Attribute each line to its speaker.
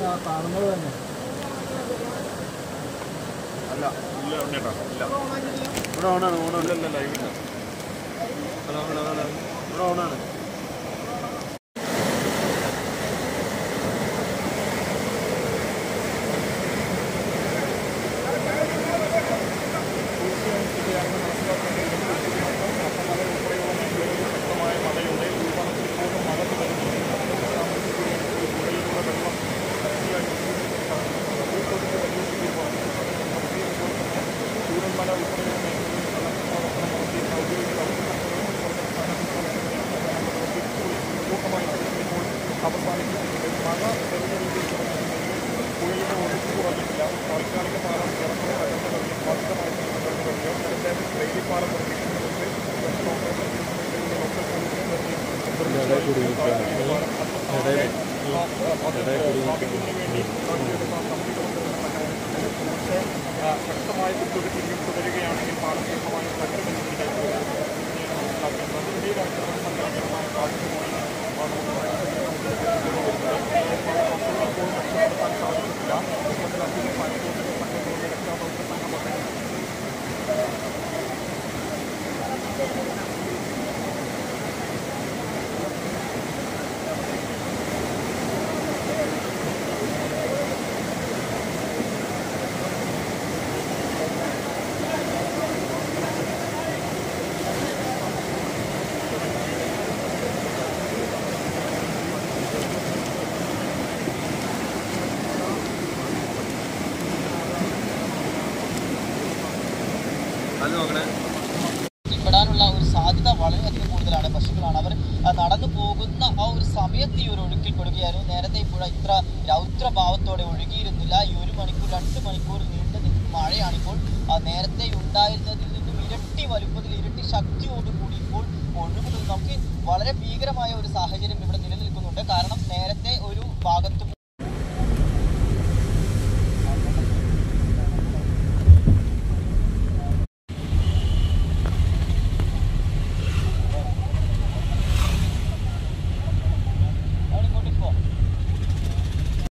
Speaker 1: കാണുന്നത് തന്നെ
Speaker 2: അല്ല ഇല്ല ഉണ്ണേട്ടാ ഇല്ല ഇവിടെ ഓണാണ് ഓണാണ് ഇല്ല ഇല്ല ലൈവില്ല ഹലോ ഹലോ ഹലോ ഇവിടെ ഓണാണ് ശക്തമായ കുത്തൊഴുക്കിനും തുടരുകയാണെങ്കിൽ പാലം പൂർണ്ണമായും അത് നോക്കണേ
Speaker 3: പെടാനുള്ള ഒരു സാധ്യത വളരെയധികം കൂടുതലാണ് പശുക്കളാണ് അവർ ആ, നടന്നു പോകുന്ന ആ ഒരു സമയത്ത് ഈ ഒരു ഒഴുക്കിൽ പെടുകയായിരുന്നു നേരത്തെ ഈ പുഴ ഇത്ര രൗദ്രഭാവത്തോടെ ഒഴുകിയിരുന്നില്ല ഈ ഒരു മണിക്കൂർ രണ്ട് മണിക്കൂർ നീണ്ടു നിൽക്കുന്ന മഴയാണിപ്പോൾ ആ, നേരത്തെ ഉണ്ടായിരുന്നതിൽ നിന്നും ഇരട്ടി വലുപ്പത്തിൽ ഇരട്ടി ശക്തിയോട് കൂടി ഇപ്പോൾ ഒഴുകുന്നത് നമുക്ക് വളരെ ഭീകരമായ ഒരു സാഹചര്യം ഇവിടെ നിലനിൽക്കുന്നുണ്ട് കാരണം നേരത്തെ ഒരു ഭാഗത്ത്